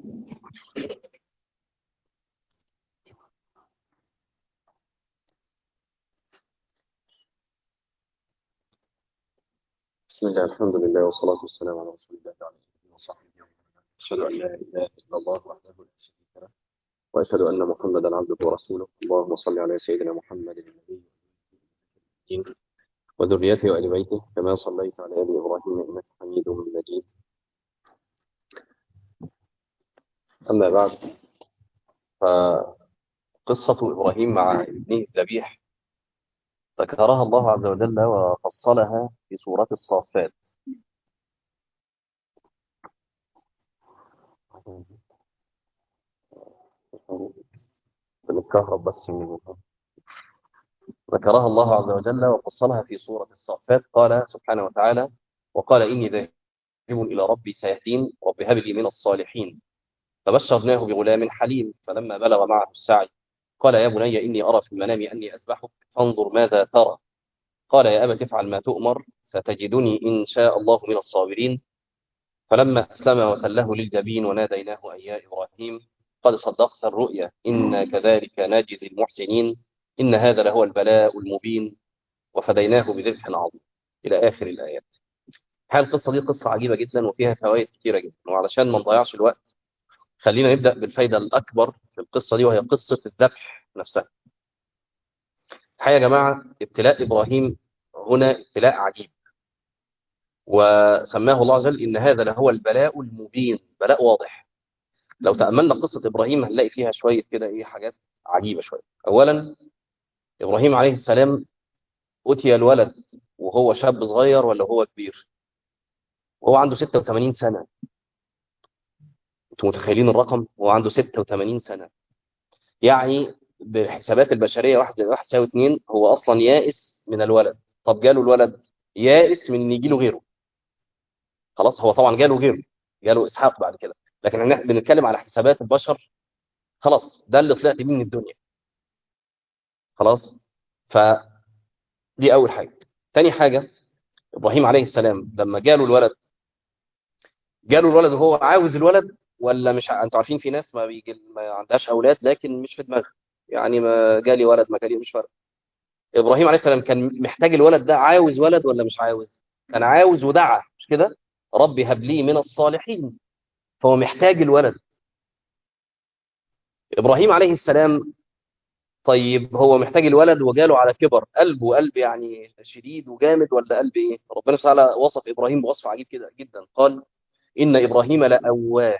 بسم الله الحمد لله والصلاة والسلام على رسول الله وعلى آله وصحبه وسلم أشهد أن لا إله إلا الله وحده لا شريك له وأشهد أن محمدا عبده ورسوله اللهم صل على سيدنا محمد النبي الأمين وذريته وآل بيته كما صليت على آل إبراهيم إنك حميد مجيد أما بعد فقصة إبراهيم مع ابنه الذبيح ذكرها الله عز وجل وفصلها في سورة الصافات بنتكهرب بس من ذكرها الله عز وجل وفصلها في سورة الصافات قال سبحانه وتعالى وقال إني ذاهب إلى ربي سيهدين رب هب لي من الصالحين فبشرناه بغلام حليم فلما بلغ معه السعي قال يا بني إني أرى في المنام أني أذبحك فانظر ماذا ترى قال يا أبت افعل ما تؤمر ستجدني إن شاء الله من الصابرين فلما أسلم وتله للجبين وناديناه أن يا إبراهيم قد صدقت الرؤيا إنا كذلك نجزي المحسنين إن هذا لهو البلاء المبين وفديناه بذبح عظيم إلى آخر الآيات هل القصة دي قصة عجيبة جدا وفيها فوائد كثيرة جدا وعلشان ما نضيعش الوقت خلينا نبدأ بالفايدة الأكبر في القصة دي وهي قصة الذبح نفسها الحقيقة يا جماعة ابتلاء إبراهيم هنا ابتلاء عجيب وسماه الله عز وجل إن هذا لهو البلاء المبين بلاء واضح لو تأملنا قصة إبراهيم هنلاقي فيها شوية كده إيه حاجات عجيبة شوية أولا إبراهيم عليه السلام أتي الولد وهو شاب صغير ولا هو كبير وهو عنده 86 سنة انتوا متخيلين الرقم هو عنده 86 سنة يعني بحسابات البشرية واحد زائد واحد يساوي اتنين هو أصلا يائس من الولد طب جاله الولد يائس من إن يجي له غيره خلاص هو طبعا جاله غيره جاله إسحاق بعد كده لكن احنا بنتكلم على حسابات البشر خلاص ده اللي طلعت بيه من الدنيا خلاص ف دي أول حاجة تاني حاجة إبراهيم عليه السلام لما جاله الولد جاله الولد وهو عاوز الولد ولا مش ع... انتوا عارفين في ناس ما بيجي ما عندهاش اولاد لكن مش في دماغها يعني ما جالي ولد ما جالي مش فارق ابراهيم عليه السلام كان محتاج الولد ده عاوز ولد ولا مش عاوز كان عاوز ودعا مش كده ربي هب لي من الصالحين فهو محتاج الولد ابراهيم عليه السلام طيب هو محتاج الولد وجاله على كبر قلبه قلب يعني شديد وجامد ولا قلب ايه ربنا سبحانه وتعالى وصف ابراهيم بوصف عجيب كده جدا قال ان ابراهيم لأواه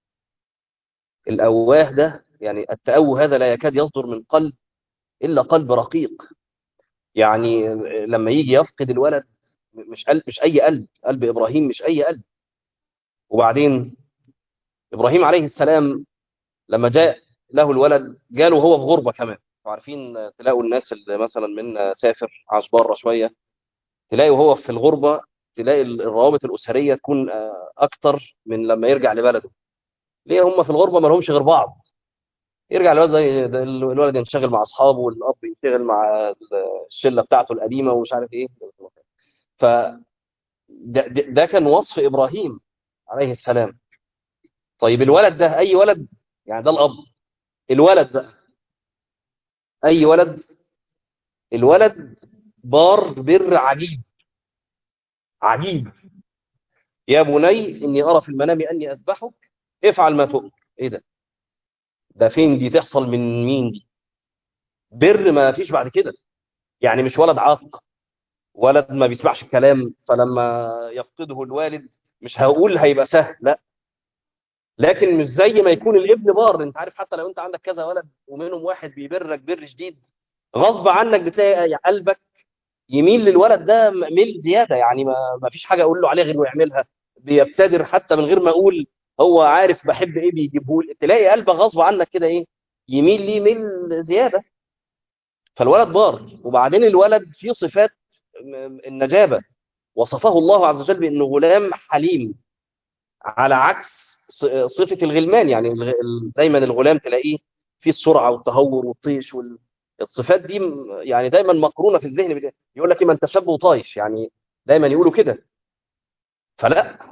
الأواه ده يعني التأوه هذا لا يكاد يصدر من قلب إلا قلب رقيق يعني لما يجي يفقد الولد مش قلب مش أي قلب قلب إبراهيم مش أي قلب وبعدين إبراهيم عليه السلام لما جاء له الولد جاله هو في غربة كمان عارفين تلاقوا الناس اللي مثلا من سافر عاش بره شوية تلاقي وهو في الغربة تلاقي الروابط الأسرية تكون أكتر من لما يرجع لبلده ليه هم في الغربه ما لهمش غير بعض يرجع الولد الولد ينشغل مع اصحابه والاب ينشغل مع الشله بتاعته القديمه ومش عارف ايه ف ده, ده كان وصف ابراهيم عليه السلام طيب الولد ده اي ولد يعني ده الاب الولد ده اي ولد الولد بار بر عجيب عجيب يا بني اني ارى في المنام اني اذبحك افعل ما تؤمر ايه ده ده فين دي تحصل من مين دي بر ما فيش بعد كده يعني مش ولد عاق ولد ما بيسمعش الكلام فلما يفقده الوالد مش هقول هيبقى سهل لا لكن مش زي ما يكون الابن بار انت عارف حتى لو انت عندك كذا ولد ومنهم واحد بيبرك بر شديد غصب عنك بتلاقي قلبك يميل للولد ده ميل زياده يعني ما, ما فيش حاجه اقول له عليها غير انه يعملها بيبتدر حتى من غير ما اقول هو عارف بحب ايه بيجيبه لي تلاقي قلبك غصب عنك كده ايه يميل ليه ميل زياده فالولد بار وبعدين الولد فيه صفات النجابه وصفه الله عز وجل بانه غلام حليم على عكس صفه الغلمان يعني دايما الغلام تلاقيه فيه السرعه والتهور والطيش والصفات دي يعني دايما مقرونه في الذهن يقول لك من تشبه طايش يعني دايما يقولوا كده فلا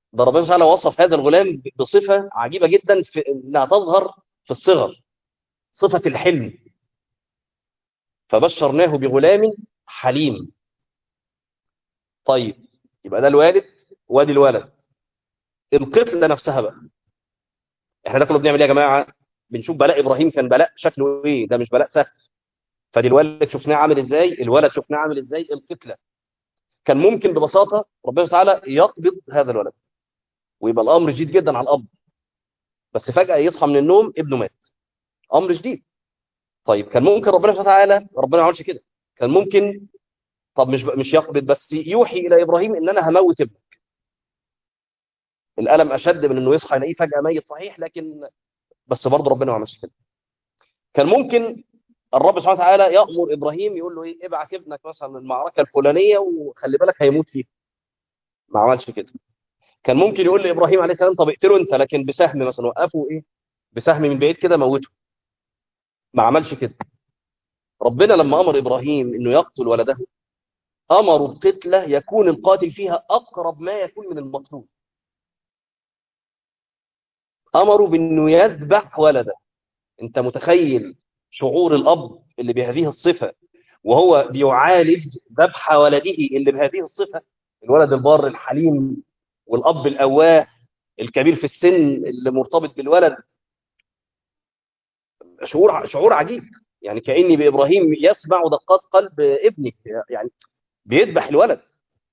ده ربنا تعالى وصف هذا الغلام بصفة عجيبة جدا في انها تظهر في الصغر صفة الحلم فبشرناه بغلام حليم طيب يبقى ده الوالد وادي الولد القتلة نفسها بقى احنا ده كله بنعمل ايه يا جماعة بنشوف بلاء ابراهيم كان بلاء شكله ايه ده مش بلاء سهل فدي الولد شفناه عامل ازاي الولد شفناه عامل ازاي القتلة كان ممكن ببساطة ربنا تعالى يقبض هذا الولد ويبقى الامر جديد جدا على الاب بس فجأة يصحى من النوم ابنه مات امر جديد طيب كان ممكن ربنا سبحانه وتعالى ربنا ما عملش كده كان ممكن طب مش مش يقبض بس يوحي الى ابراهيم ان انا هموت ابنك الالم اشد من انه يصحى يلاقيه فجاه ميت صحيح لكن بس برضه ربنا ما عملش كده كان ممكن الرب سبحانه وتعالى يامر ابراهيم يقول له ايه ابعت ابنك مثلا المعركه الفلانيه وخلي بالك هيموت فيها ما عملش كده كان ممكن يقول لابراهيم عليه السلام طب اقتله انت لكن بسهم مثلا وقفه ايه بسهم من بعيد كده موته ما عملش كده ربنا لما امر ابراهيم انه يقتل ولده امروا القتله يكون القاتل فيها اقرب ما يكون من المقتول امروا بانه يذبح ولده انت متخيل شعور الاب اللي بهذه الصفه وهو بيعالج ذبح ولده اللي بهذه الصفه الولد البار الحليم والاب الاواه الكبير في السن اللي مرتبط بالولد شعور شعور عجيب يعني كاني بابراهيم يسمع دقات قلب ابنك يعني بيذبح الولد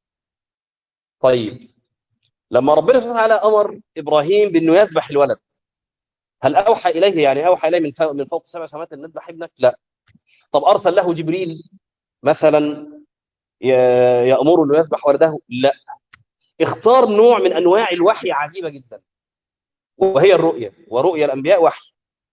طيب لما ربنا سبحانه وتعالى امر ابراهيم بانه يذبح الولد هل اوحى اليه يعني اوحى اليه من فوق من فوق سبع سماوات ان نذبح ابنك لا طب ارسل له جبريل مثلا يامره انه يذبح ولده لا اختار نوع من انواع الوحي عجيبه جدا وهي الرؤيه ورؤيا الانبياء وحي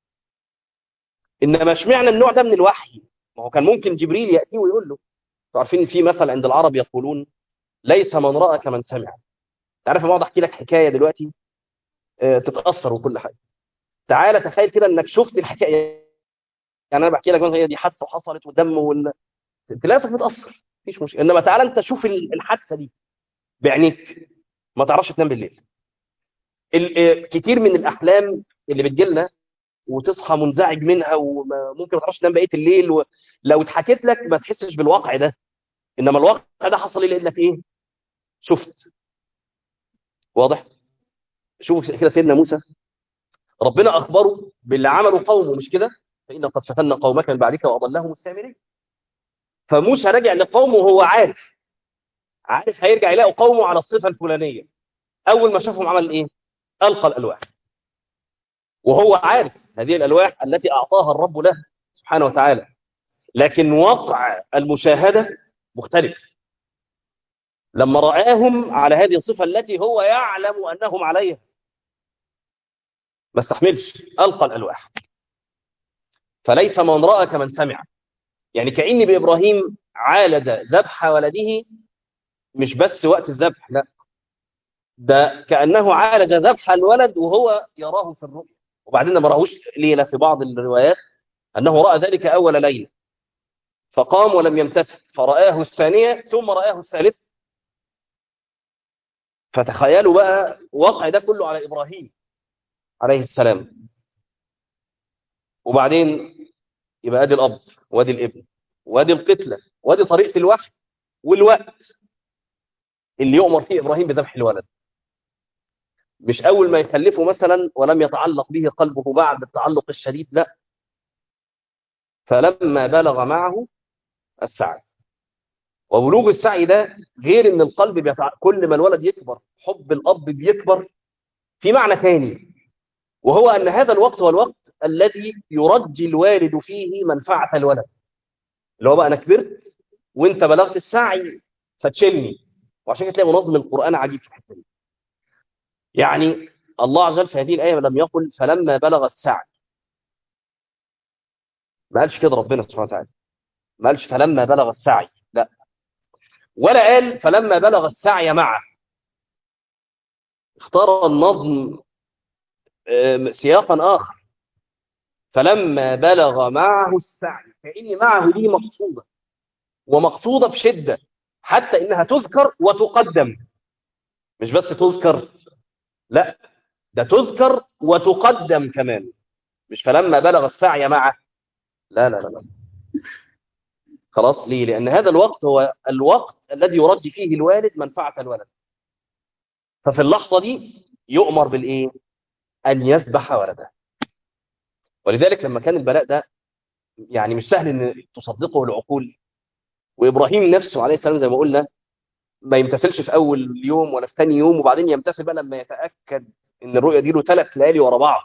انما اشمعنى النوع ده من الوحي ما هو كان ممكن جبريل ياتي ويقول له عارفين في مثل عند العرب يقولون ليس من راى كمن سمع تعرف اقعد احكي لك حكايه دلوقتي اه تتاثر وكل حاجه تعالى تخيل كده انك شفت الحكايه يعني انا بحكي لك مثلا هي دي حادثه وحصلت ودم وال... تلاقيك متاثر مفيش مشكله انما تعالى انت شوف الحادثه دي بعينيك ما تعرفش تنام بالليل كتير من الاحلام اللي بتجي لنا وتصحى منزعج منها وممكن ما تعرفش تنام بقيه الليل ولو اتحكيت لك ما تحسش بالواقع ده انما الواقع ده حصل لي لانك ايه شفت واضح شوف كده سيدنا موسى ربنا اخبره باللي عمله قومه مش كده فان قد فتنا قومك من بعدك واضلهم السامرين فموسى رجع لقومه وهو عارف عارف هيرجع يلاقي قومه على الصفه الفلانيه اول ما شافهم عمل ايه القى الالواح وهو عارف هذه الالواح التي اعطاها الرب له سبحانه وتعالى لكن وقع المشاهده مختلف لما رآهم على هذه الصفة التي هو يعلم أنهم عليها ما استحملش ألقى الألواح فليس من رأى كمن سمع يعني كأني بإبراهيم عالج ذبح ولده مش بس وقت الذبح لا ده كأنه عالج ذبح الولد وهو يراه في الرؤيا وبعدين ما راهوش ليلة في بعض الروايات أنه رأى ذلك أول ليلة فقام ولم يمتثل فرآه الثانية ثم رآه الثالثة فتخيلوا بقى وقع ده كله على إبراهيم عليه السلام وبعدين يبقى ادي الأب وادي الابن وادي القتلة وادي طريقة الوحي والوقت اللي يؤمر فيه إبراهيم بذبح الولد مش أول ما يخلفه مثلا ولم يتعلق به قلبه بعد التعلق الشديد لا فلما بلغ معه السعي وبلوغ السعي ده غير ان القلب بيتع... كل ما الولد يكبر حب الاب بيكبر في معنى ثاني وهو ان هذا الوقت هو الوقت الذي يرجي الوالد فيه منفعه الولد اللي هو بقى انا كبرت وانت بلغت السعي فتشيلني وعشان كده تلاقي منظم القران عجيب في الحته دي يعني الله عز وجل في هذه الايه لم يقل فلما بلغ السعي ما قالش كده ربنا سبحانه وتعالى ما قالش فلما بلغ السعي لا ولا قال فلما بلغ السعي معه اختار النظم سياقا آخر فلما بلغ معه السعي فإن معه دي مقصودة ومقصودة بشدة حتى إنها تذكر وتقدم مش بس تذكر لا ده تذكر وتقدم كمان مش فلما بلغ السعي معه لا لا لا لا خلاص ليه لأن هذا الوقت هو الوقت الذي يرجي فيه الوالد منفعة الولد ففي اللحظة دي يؤمر بالإيه أن يذبح ولده ولذلك لما كان البلاء ده يعني مش سهل أن تصدقه العقول وإبراهيم نفسه عليه السلام زي ما قلنا ما يمتثلش في أول يوم ولا في ثاني يوم وبعدين يمتثل بقى لما يتأكد أن الرؤية دي له ثلاث ليالي ورا بعض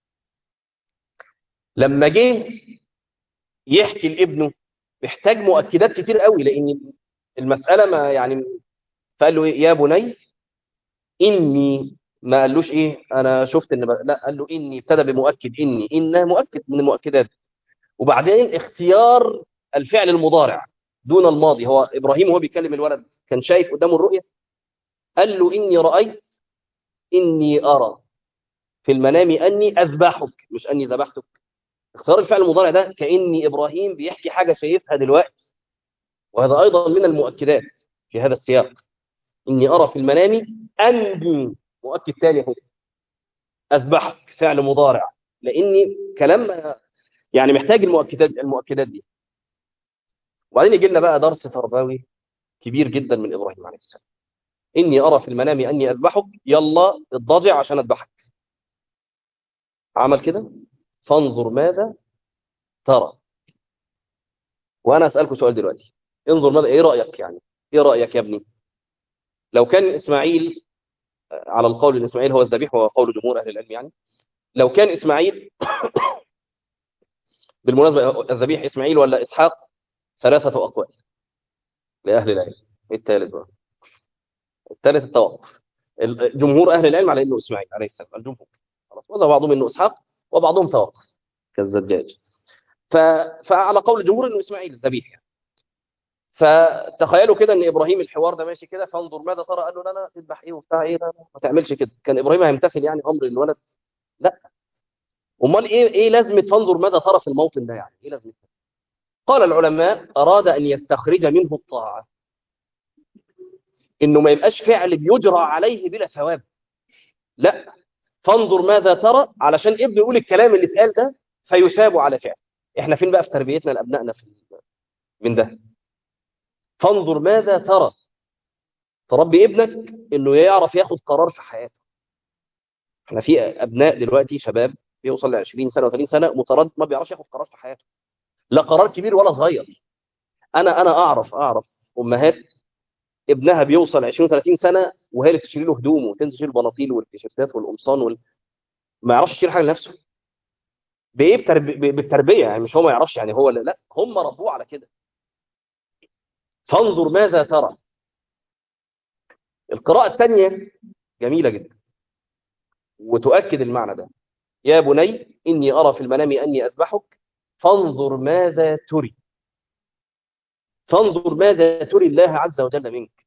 لما جه يحكي لابنه محتاج مؤكدات كتير قوي لان المساله ما يعني فقال له إيه؟ يا بني اني ما قالوش ايه انا شفت ان ب... لا قال له اني ابتدى بمؤكد اني ان مؤكد من المؤكدات وبعدين اختيار الفعل المضارع دون الماضي هو ابراهيم وهو بيكلم الولد كان شايف قدامه الرؤيه قال له اني رايت اني ارى في المنام اني اذبحك مش اني ذبحتك اختيار الفعل المضارع ده كاني ابراهيم بيحكي حاجه شايفها دلوقتي وهذا ايضا من المؤكدات في هذا السياق اني ارى في المنام اني مؤكد ثاني اهو اذبحك فعل مضارع لاني كلام يعني محتاج المؤكدات المؤكدات دي وبعدين يجي لنا بقى درس تربوي كبير جدا من ابراهيم عليه السلام اني ارى في المنام اني اذبحك يلا اضطجع عشان اذبحك عمل كده فانظر ماذا ترى وانا اسالكم سؤال دلوقتي انظر ماذا ايه رايك يعني ايه رايك يا ابني لو كان اسماعيل على القول ان اسماعيل هو الذبيح وهو قول جمهور اهل العلم يعني لو كان اسماعيل بالمناسبه الذبيح اسماعيل ولا اسحاق ثلاثه اقوال لاهل العلم ايه الثالث بقى الثالث التوقف جمهور اهل العلم على انه اسماعيل عليه السلام الجمهور خلاص وذهب بعضهم انه اسحاق وبعضهم توقف كالزجاج ف... فعلى قول الجمهور انه اسماعيل الذبيح يعني. فتخيلوا كده ان ابراهيم الحوار ده ماشي كده فانظر ماذا ترى قال له لا لا تذبح ايه وبتاع ايه لا لا ما تعملش كده كان ابراهيم هيمتثل يعني امر الولد لا امال ايه ايه لازمه فانظر ماذا ترى في الموطن ده يعني ايه لازمتها قال العلماء اراد ان يستخرج منه الطاعه انه ما يبقاش فعل بيجرى عليه بلا ثواب لا فانظر ماذا ترى علشان ابنه يقول الكلام اللي اتقال ده فيثاب على فعل احنا فين بقى في تربيتنا لابنائنا في من ده فانظر ماذا ترى تربي ابنك انه يعرف ياخد قرار في حياته احنا في ابناء دلوقتي شباب بيوصل ل 20 سنه و30 سنه متردد ما بيعرفش ياخد قرار في حياته لا قرار كبير ولا صغير انا انا اعرف اعرف امهات ابنها بيوصل 20 30 سنه وهي اللي تشتري له هدومه وتنزل تشيل البناطيل والتيشيرتات والقمصان وال... ما يعرفش يشتري حاجه لنفسه بايه بترب... بالتربيه يعني مش هو ما يعرفش يعني هو لا هم ربوه على كده فانظر ماذا ترى القراءه الثانيه جميله جدا وتؤكد المعنى ده يا بني اني ارى في المنام اني اذبحك فانظر ماذا تري فانظر ماذا تري الله عز وجل منك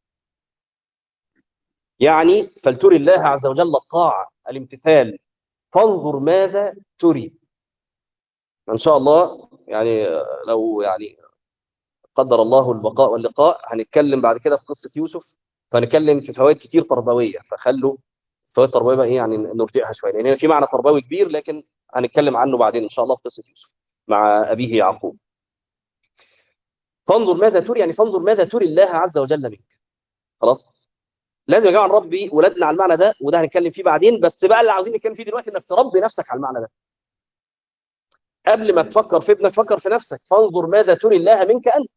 يعني فلتري الله عز وجل الطاعة الامتثال فانظر ماذا تري ان شاء الله يعني لو يعني قدر الله البقاء واللقاء هنتكلم بعد كده في قصة يوسف فهنتكلم في فوائد كتير تربوية فخلوا فوائد تربوية بقى ايه يعني نرجئها شوية لان يعني في معنى تربوي كبير لكن هنتكلم عنه بعدين ان شاء الله في قصة يوسف مع ابيه يعقوب فانظر ماذا تري يعني فانظر ماذا تري الله عز وجل منك خلاص لازم يا جماعه نربي ولادنا على المعنى ده وده هنتكلم فيه بعدين بس بقى اللي عاوزين نتكلم فيه دلوقتي انك تربي نفسك على المعنى ده قبل ما تفكر في ابنك فكر في نفسك فانظر ماذا تري الله منك انت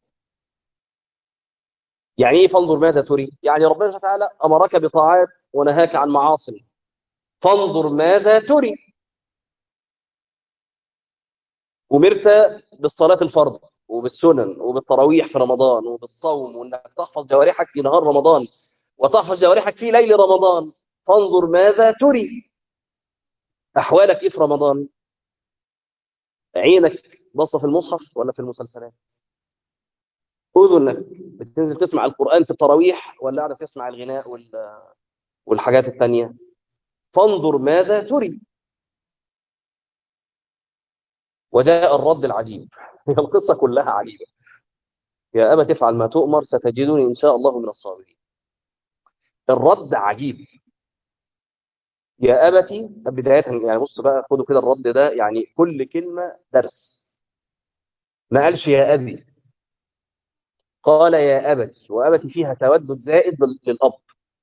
يعني ايه فانظر ماذا تري يعني ربنا سبحانه وتعالى امرك بطاعات ونهاك عن معاصي فانظر ماذا تري امرت بالصلاه الفرض وبالسنن وبالتراويح في رمضان وبالصوم وانك تحفظ جوارحك في نهار رمضان وتحفظ جوارحك في ليل رمضان فانظر ماذا تري احوالك ايه في رمضان عينك بصه في المصحف ولا في المسلسلات اذنك بتنزل تسمع القران في التراويح ولا قاعده تسمع الغناء وال... والحاجات الثانيه فانظر ماذا تري وجاء الرد العجيب هي القصة كلها عجيبة يا أبا تفعل ما تؤمر ستجدني إن شاء الله من الصابرين الرد عجيب يا أبتي بداية يعني بص بقى خدوا كده الرد ده يعني كل كلمة درس ما قالش يا أبي قال يا أبتي وأبتي فيها تودد زائد للأب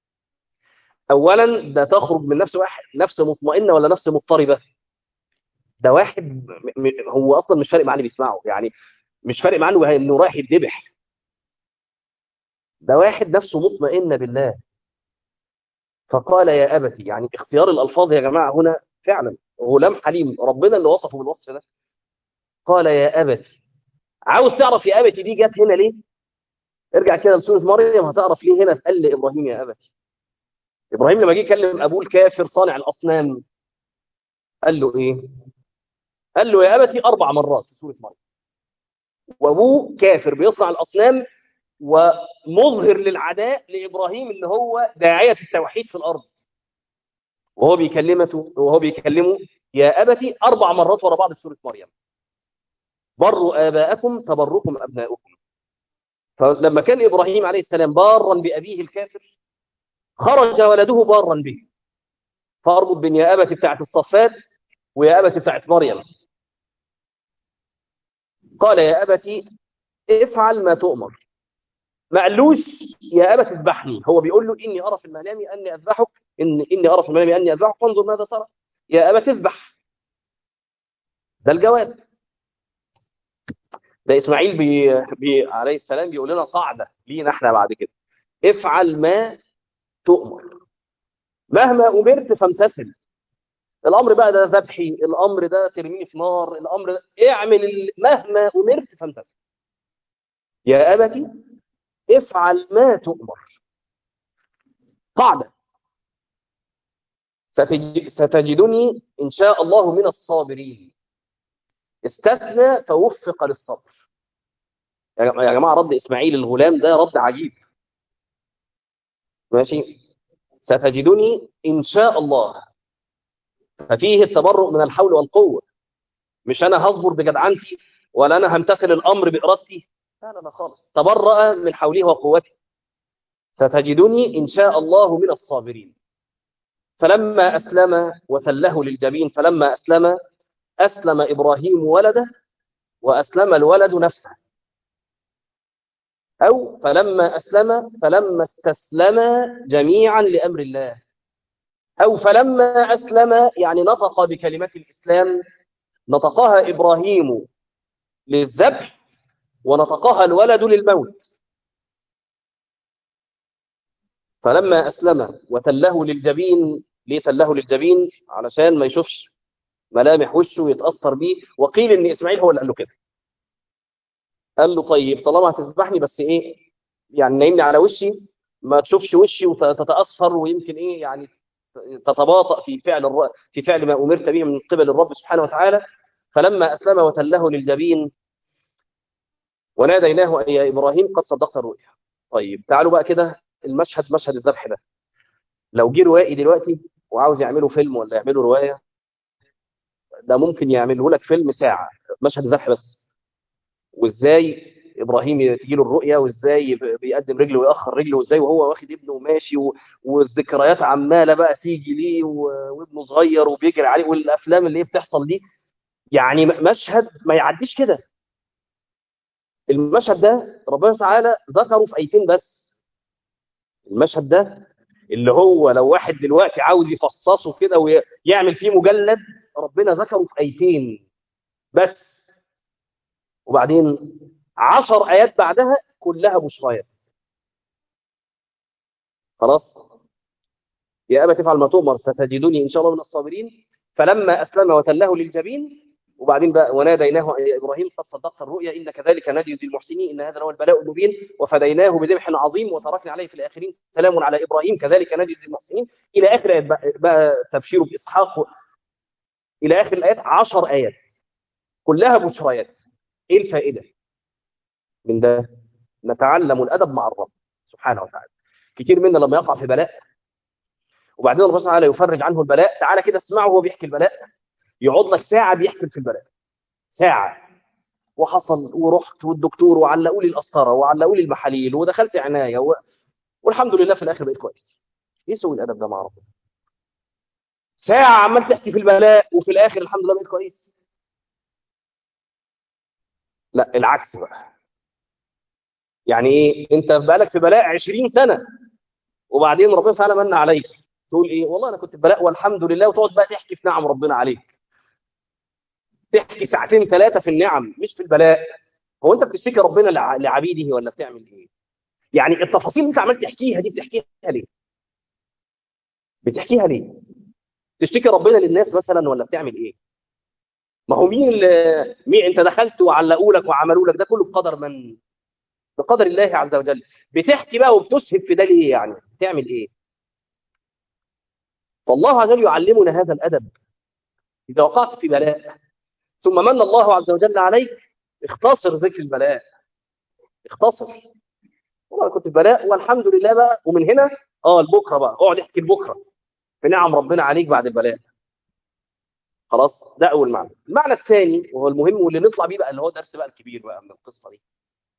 أولا ده تخرج من نفس واحد نفس مطمئنة ولا نفس مضطربة ده واحد م- م- هو أصلا مش فارق معاه اللي بيسمعه يعني مش فارق معاه إنه إنه رايح يتذبح ده واحد نفسه مطمئنة بالله فقال يا أبتي يعني اختيار الألفاظ يا جماعة هنا فعلا غلام حليم ربنا اللي وصفه بالوصف ده قال يا أبتي عاوز تعرف يا أبتي دي جت هنا ليه ارجع كده لسورة مريم هتعرف ليه هنا قال لإبراهيم يا أبتي إبراهيم لما جه يكلم أبوه الكافر صانع الأصنام قال له إيه قال له يا أبتي أربع مرات في سورة مريم وأبوه كافر بيصنع الأصنام ومظهر للعداء لإبراهيم اللي هو داعية التوحيد في الأرض وهو بيكلمته وهو بيكلمه يا أبتي أربع مرات ورا بعض في سورة مريم بروا آباءكم تبركم أبناؤكم فلما كان إبراهيم عليه السلام بارا بأبيه الكافر خرج ولده بارا به فاربط بين يا أبتي بتاعت الصفات ويا أبتي بتاعت مريم قال يا أبتي افعل ما تؤمر ما قالوش يا أبت اذبحني هو بيقول له إني أرى في المنام أني أذبحك إن إني أرى في المنام أني أذبحك فانظر ماذا ترى يا أبت اذبح ده الجواب ده إسماعيل بي... بي... عليه السلام بيقول لنا قاعدة لينا احنا بعد كده افعل ما تؤمر مهما أمرت فامتثل الأمر بقى ده ذبحي الأمر ده ترميني في نار الأمر ده اعمل ال... مهما أمرت فامتثل يا أبتي افعل ما تؤمر قاعدة ستج... ستجدني إن شاء الله من الصابرين استثنى فوفق للصبر يا جماعة رد إسماعيل الغلام ده رد عجيب ماشي ستجدني إن شاء الله ففيه التبرؤ من الحول والقوة مش أنا هصبر بجدعنتي ولا أنا همتثل الأمر بإرادتي لا لا لا خالص تبرأ من حوله وقوته ستجدني إن شاء الله من الصابرين فلما أسلم وتله للجبين فلما أسلم أسلم إبراهيم ولده وأسلم الولد نفسه أو فلما أسلم فلما استسلم جميعا لأمر الله أو فلما أسلم يعني نطق بكلمة الإسلام نطقها إبراهيم للذبح ونطقها الولد للموت فلما أسلم وتله للجبين ليه تله للجبين علشان ما يشوفش ملامح وشه ويتأثر بيه وقيل إن إسماعيل هو اللي قال له كده قال له طيب طالما هتذبحني بس إيه يعني نايمني على وشي ما تشوفش وشي وتتأثر ويمكن إيه يعني تتباطأ في فعل الر... في فعل ما أمرت به من قبل الرب سبحانه وتعالى فلما أسلم وتله للجبين وناديناه يا إبراهيم قد صدقت الرؤيا طيب تعالوا بقى كده المشهد مشهد الذبح ده لو جه روائي دلوقتي وعاوز يعملوا فيلم ولا يعملوا رواية ده ممكن يعمله لك فيلم ساعة مشهد الذبح بس وازاي ابراهيم تجي له الرؤيه وازاي بيقدم رجله ويأخر رجله وازاي وهو واخد ابنه وماشي و... والذكريات عماله بقى تيجي ليه و... وابنه صغير وبيجري عليه والافلام اللي هي بتحصل دي يعني مشهد ما يعديش كده المشهد ده ربنا تعالى ذكره في ايتين بس المشهد ده اللي هو لو واحد دلوقتي عاوز يفصصه كده ويعمل فيه مجلد ربنا ذكره في ايتين بس وبعدين عشر آيات بعدها كلها بشريات خلاص يا أبا تفعل ما تؤمر ستجدني إن شاء الله من الصابرين فلما أسلم وتله للجبين وبعدين بقى وناديناه يا إبراهيم قد صدقت الرؤيا إن كذلك نجزي المحسنين إن هذا هو البلاء المبين وفديناه بذبح عظيم وتركنا عليه في الآخرين سلام على إبراهيم كذلك نجزي المحسنين إلى آخر آيات بقى, بقى تبشيره بإسحاق و... إلى آخر الآيات عشر آيات كلها بشريات ايه الفائده من ده نتعلم الادب مع الرب سبحانه وتعالى كتير منا لما يقع في بلاء وبعدين الله سبحانه وتعالى يفرج عنه البلاء تعالى كده اسمعه وهو بيحكي البلاء يقعد لك ساعه بيحكي في البلاء ساعه وحصل ورحت والدكتور وعلقوا لي القسطره وعلقوا لي المحاليل ودخلت عنايه و... والحمد لله في الاخر بقيت كويس ايه سوء الادب ده مع ربنا ساعة عمال تحكي في البلاء وفي الآخر الحمد لله بقيت كويس لا العكس بقى يعني ايه انت بقالك في بلاء 20 سنة وبعدين ربنا فعلا من عليك تقول ايه والله انا كنت في بلاء والحمد لله وتقعد بقى تحكي في نعم ربنا عليك تحكي ساعتين ثلاثة في النعم مش في البلاء هو انت بتشتكي ربنا لعبيده ولا بتعمل ايه يعني التفاصيل اللي انت عمال تحكيها دي بتحكيها ليه بتحكيها ليه تشتكي ربنا للناس مثلا ولا بتعمل ايه ما هو مين اللي مين انت دخلت وعلقوا لك وعملوا لك ده كله بقدر من بقدر الله عز وجل بتحكي بقى وبتسهب في ده ليه يعني بتعمل ايه فالله عز وجل يعلمنا هذا الادب اذا وقعت في بلاء ثم من الله عز وجل عليك اختصر ذكر البلاء اختصر والله كنت في بلاء والحمد لله بقى ومن هنا اه لبكره بقى اقعد احكي لبكره في نعم ربنا عليك بعد البلاء خلاص ده اول معنى المعنى الثاني وهو المهم واللي نطلع بيه بقى اللي هو درس بقى الكبير بقى من القصه دي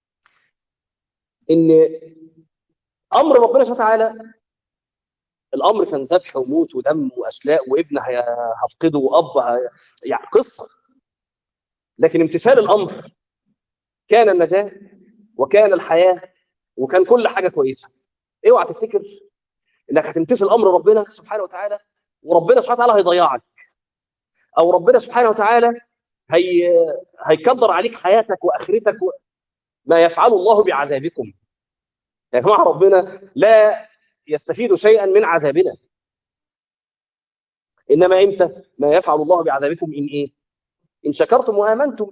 ان امر ربنا سبحانه وتعالى الامر كان ذبح وموت ودم واشلاء وابن هفقده واب هي... يعني قصه لكن امتثال الامر كان النجاه وكان الحياه وكان كل حاجه كويسه اوعى تفتكر انك هتمتثل امر ربنا سبحانه وتعالى وربنا سبحانه وتعالى هيضيعك او ربنا سبحانه وتعالى هي هيكدر عليك حياتك واخرتك و... ما يفعل الله بعذابكم يا جماعه ربنا لا يستفيد شيئا من عذابنا انما امتى ما يفعل الله بعذابكم ان ايه ان شكرتم وامنتم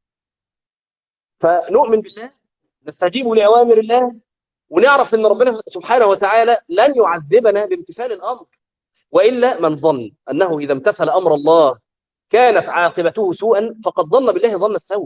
فنؤمن بالله نستجيب لاوامر الله ونعرف ان ربنا سبحانه وتعالى لن يعذبنا بامتثال الامر والا من ظن انه اذا امتثل امر الله كانت عاقبته سوءا فقد ظن بالله ظن السوء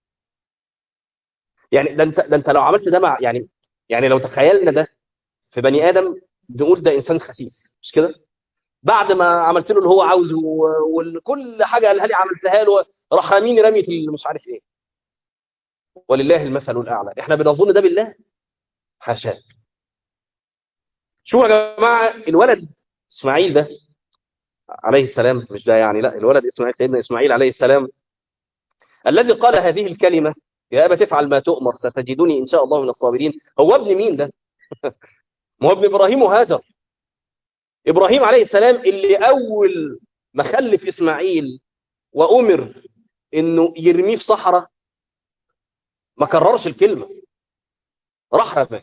يعني ده انت ده انت لو عملت ده مع يعني يعني لو تخيلنا ده في بني ادم نقول ده انسان خسيس مش كده بعد ما عملت له اللي هو عاوزه وكل حاجه قالها لي عملتها له راح راميني رميه مش عارف ايه ولله المثل الاعلى احنا بنظن ده بالله حاشا شوفوا يا جماعه الولد اسماعيل ده عليه السلام مش ده يعني لا الولد اسماعيل سيدنا اسماعيل عليه السلام الذي قال هذه الكلمه يا ابا تفعل ما تؤمر ستجدني ان شاء الله من الصابرين هو ابن مين ده ما هو ابن ابراهيم وهاجر ابراهيم عليه السلام اللي اول ما خلف اسماعيل وامر انه يرميه في صحراء ما كررش الكلمه راح رماه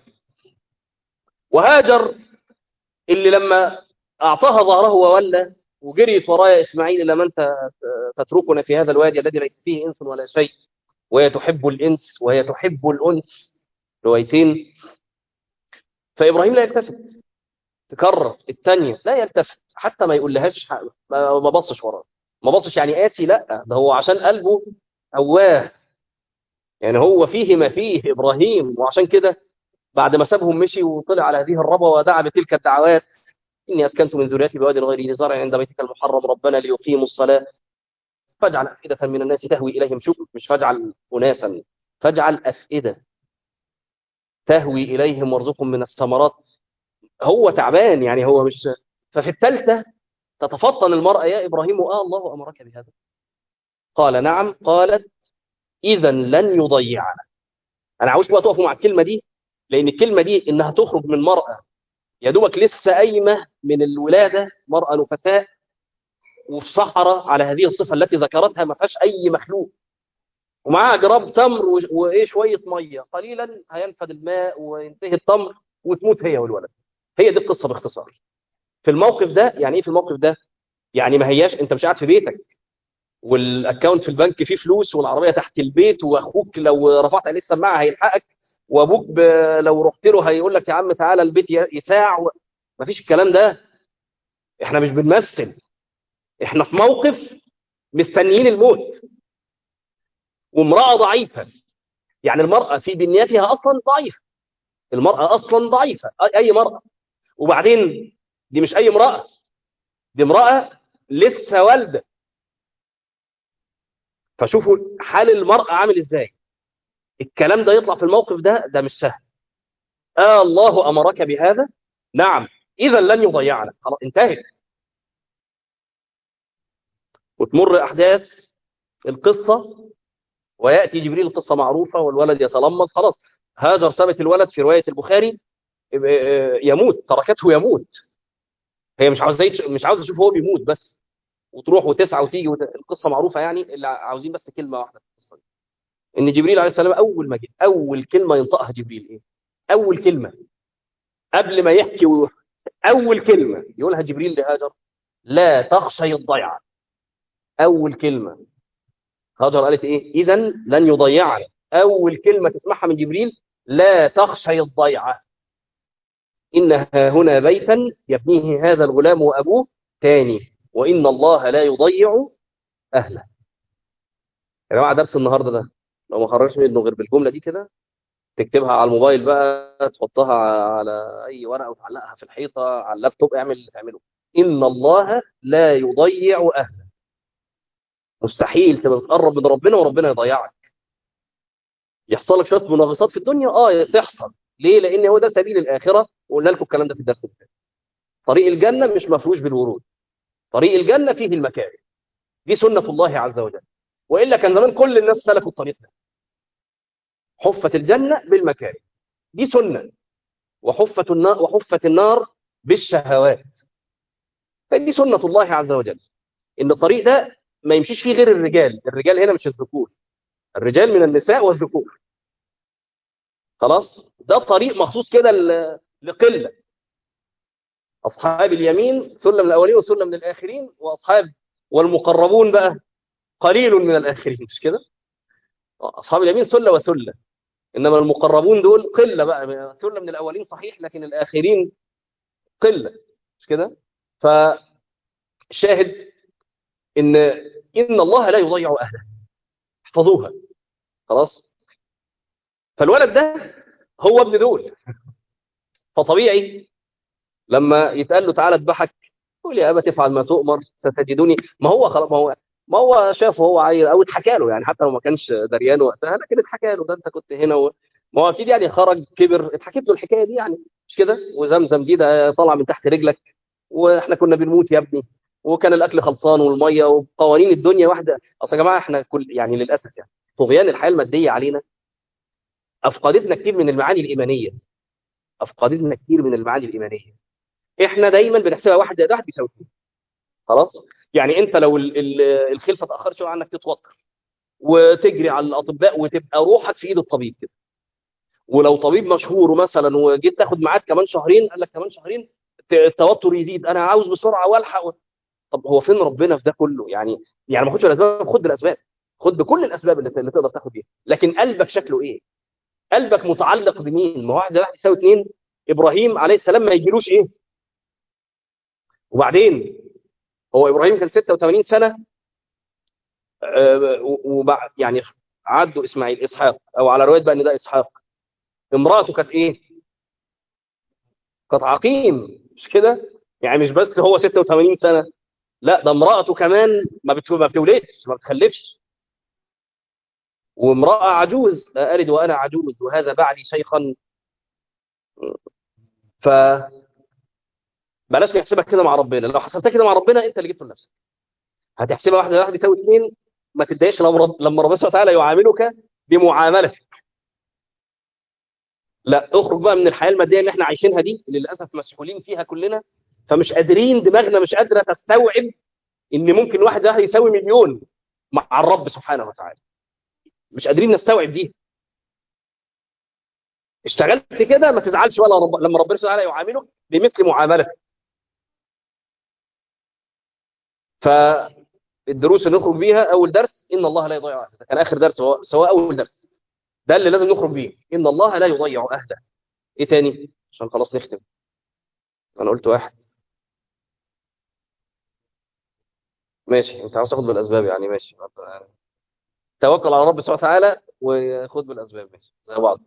وهاجر اللي لما اعطاها ظهره وولى وجريت ورايا اسماعيل الى من تتركنا في هذا الوادي الذي ليس فيه انس ولا شيء وهي تحب الانس وهي تحب الانس روايتين فابراهيم لا يلتفت تكرر الثانيه لا يلتفت حتى ما يقولهاش ما بصش وراه ما بصش يعني قاسي لا ده هو عشان قلبه اواه يعني هو فيه ما فيه ابراهيم وعشان كده بعد ما سابهم مشي وطلع على هذه الربوه ودعا بتلك الدعوات اني اسكنت من ذريتي بواد غير ذي زرع عند بيتك المحرم ربنا ليقيموا الصلاه فاجعل افئده من الناس تهوي اليهم شوف مش فاجعل اناسا فاجعل افئده تهوي اليهم وارزقهم من الثمرات هو تعبان يعني هو مش ففي الثالثه تتفطن المراه يا ابراهيم اه الله امرك بهذا قال نعم قالت اذا لن يضيعنا انا عاوز بقى تقفوا مع الكلمه دي لان الكلمه دي انها تخرج من مراه يا دوبك لسه قايمه من الولاده مراه نفساء وفي صحراء على هذه الصفه التي ذكرتها ما فيهاش اي مخلوق ومعاها جراب تمر وايه شويه ميه قليلا هينفد الماء وينتهي التمر وتموت هي والولد هي دي القصه باختصار في الموقف ده يعني ايه في الموقف ده يعني ما هياش انت مش قاعد في بيتك والاكونت في البنك فيه فلوس والعربيه تحت البيت واخوك لو رفعت عليه السماعه هيلحقك وابوك ب... لو رحت له هيقول لك يا عم تعالى البيت يساع و... مفيش الكلام ده احنا مش بنمثل احنا في موقف مستنيين الموت وامراه ضعيفه يعني المراه في بنيتها اصلا ضعيفه المراه اصلا ضعيفه اي مراه وبعدين دي مش اي امراه دي امراه لسه والده فشوفوا حال المراه عامل ازاي الكلام ده يطلع في الموقف ده ده مش سهل آه الله أمرك بهذا نعم إذا لن يضيعنا خلاص انتهت وتمر احداث القصه وياتي جبريل القصه معروفه والولد يتلمظ خلاص هاجر سابت الولد في روايه البخاري يموت تركته يموت هي مش عاوزه مش عاوزه تشوف هو بيموت بس وتروح وتسعى وتيجي وت... القصه معروفه يعني اللي عاوزين بس كلمه واحده في القصه دي ان جبريل عليه السلام اول ما جه اول كلمه ينطقها جبريل ايه اول كلمه قبل ما يحكي و... اول كلمه يقولها جبريل لهاجر لا تخشي الضيعه اول كلمه هاجر قالت ايه اذا لن يضيعنا اول كلمه تسمعها من جبريل لا تخشي الضيعه إنها هنا بيتا يبنيه هذا الغلام وأبوه تاني وإن الله لا يضيع أهله يا جماعة درس النهاردة ده لو ما خرجش منه غير بالجملة دي كده تكتبها على الموبايل بقى تحطها على أي ورقة وتعلقها في الحيطة على اللابتوب اعمل اللي تعمله إن الله لا يضيع أهله مستحيل تبقى بتقرب من ربنا وربنا يضيعك يحصل لك شوية مناغصات في الدنيا اه تحصل ليه؟ لأن هو ده سبيل الآخرة وقلنا لكم الكلام ده في الدرس اللي طريق الجنة مش مفروش بالورود طريق الجنة فيه المكاره دي سنة الله عز وجل وإلا كان زمان كل الناس سلكوا الطريق ده حفت الجنة بالمكاره دي سنة وحفت النار وحفت النار بالشهوات فدي سنة الله عز وجل إن الطريق ده ما يمشيش فيه غير الرجال الرجال هنا مش الذكور الرجال من النساء والذكور خلاص ده طريق مخصوص كده لقله اصحاب اليمين ثله من الاولين وثله من الاخرين واصحاب والمقربون بقى قليل من الاخرين مش كده اصحاب اليمين ثله وثله انما المقربون دول قله بقى ثله من الاولين صحيح لكن الاخرين قله مش كده فالشاهد ان ان الله لا يضيع اهله احفظوها خلاص فالولد ده هو ابن دول فطبيعي لما يتقال له تعالى اذبحك يقول يا ابا تفعل ما تؤمر ستجدني ما هو خلاص ما هو ما هو شافه هو عيل او اتحكى له يعني حتى لو ما كانش دريان وقتها لكن اتحكى له ده انت كنت هنا و... ما هو اكيد يعني خرج كبر اتحكيت له الحكايه دي يعني مش كده وزمزم دي ده طالع من تحت رجلك واحنا كنا بنموت يا ابني وكان الاكل خلصان والميه وقوانين الدنيا واحده اصل يا جماعه احنا كل يعني للاسف يعني طغيان الحياه الماديه علينا افقدتنا كتير من المعاني الايمانيه افقدتنا كتير من المعاني الايمانيه احنا دايما بنحسبها واحد زائد واحد بيساوي اثنين خلاص يعني انت لو الخلفه اتاخرت شويه عنك تتوتر وتجري على الاطباء وتبقى روحك في ايد الطبيب كده ولو طبيب مشهور مثلا وجيت تاخد ميعاد كمان شهرين قال لك كمان شهرين التوتر يزيد انا عاوز بسرعه والحق طب هو فين ربنا في ده كله يعني يعني ما خدش الاسباب خد بالاسباب خد بكل الاسباب اللي, اللي تقدر تاخد بيها لكن قلبك شكله ايه قلبك متعلق بمين ما واحد زائد واحد يساوي اثنين ابراهيم عليه السلام ما يجيلوش ايه وبعدين هو ابراهيم كان 86 سنه وبعد يعني عدوا اسماعيل اسحاق او على روايه بقى ان ده اسحاق امراته كانت ايه كانت عقيم مش كده يعني مش بس هو 86 سنه لا ده امراته كمان ما بتولدش ما بتخلفش وامراه عجوز ارد وانا عجوز وهذا بعدي شيخا ف بلاش نحسبها كده مع ربنا لو حسبتها كده مع ربنا انت اللي جبته لنفسك هتحسبها واحده واحد يساوي اثنين ما تتضايقش لما رب... لما ربنا سبحانه وتعالى يعاملك بمعاملتك لا اخرج بقى من الحياه الماديه اللي احنا عايشينها دي اللي للاسف مسحولين فيها كلنا فمش قادرين دماغنا مش قادره تستوعب ان ممكن واحد واحد يساوي مليون مع الرب سبحانه وتعالى مش قادرين نستوعب دي اشتغلت كده ما تزعلش ولا رب... لما ربنا سبحانه وتعالى يعاملك بمثل معاملتك فالدروس اللي نخرج بيها اول درس ان الله لا يضيع اهله كان اخر درس سواء اول درس ده اللي لازم نخرج بيه ان الله لا يضيع اهله ايه تاني عشان خلاص نختم انا قلت واحد ماشي انت عاوز تاخد بالاسباب يعني ماشي توكل على رب سبحانه وتعالى وخد بالاسباب ماشي زي بعض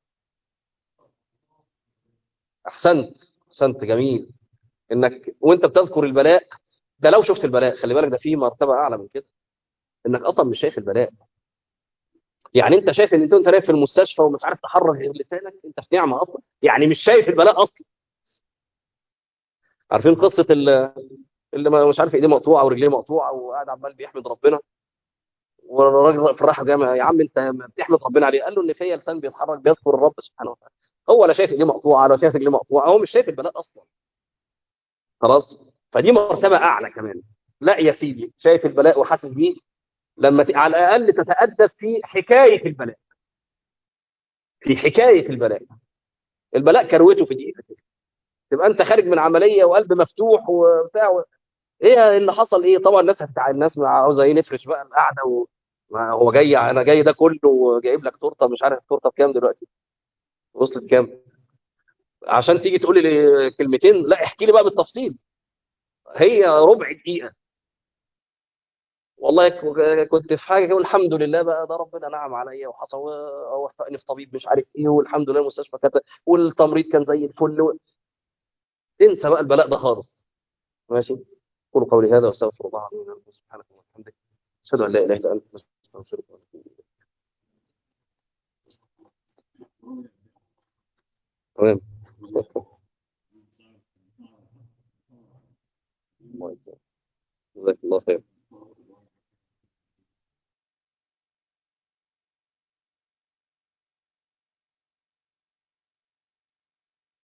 احسنت احسنت جميل انك وانت بتذكر البلاء ده لو شفت البلاء خلي بالك ده في مرتبه اعلى من كده انك اصلا مش شايف البلاء يعني انت شايف ان انت وانت نايم في المستشفى ومش عارف تحرك غير لسانك انت في نعمه اصلا يعني مش شايف البلاء اصلا عارفين قصه اللي ما مش عارف ايديه مقطوعه ورجليه مقطوعه وقاعد عمال بيحمد ربنا والراجل في الراحه جامع يا عم انت بتحمد ربنا عليه قال له ان فيا لسان بيتحرك بيذكر الرب سبحانه وتعالى هو لا شايف ايديه مقطوعه ولا شايف رجليه مقطوعه هو مش شايف البلاء اصلا خلاص فدي مرتبه اعلى كمان لا يا سيدي شايف البلاء وحاسس بيه لما ت... على الاقل تتادب في حكايه البلاء في حكايه البلاء البلاء كروته في دقيقه كده تبقى انت خارج من عمليه وقلب مفتوح وبتاع و... ايه اللي حصل ايه طبعا الناس هتتع... الناس عاوزه ايه نفرش بقى القعده و... ما هو جاي انا جاي ده كله جايب لك تورته مش عارف التورته بكام دلوقتي وصلت كام عشان تيجي تقولي لي كلمتين لا احكي لي بقى بالتفصيل هي ربع دقيقه والله ك- كنت في حاجه كده والحمد لله بقى ده ربنا نعم عليا وحصل ووفقني في طبيب مش عارف ايه والحمد لله المستشفى كانت والتمريض كان زي الفل و... انسى بقى البلاء ده خالص ماشي قولوا قولي هذا واستغفر الله العظيم لي ولكم سبحانك اللهم وبحمدك اشهد ان لا اله الا انت استغفرك واتوب اليك تمام الله يجزاك الله خير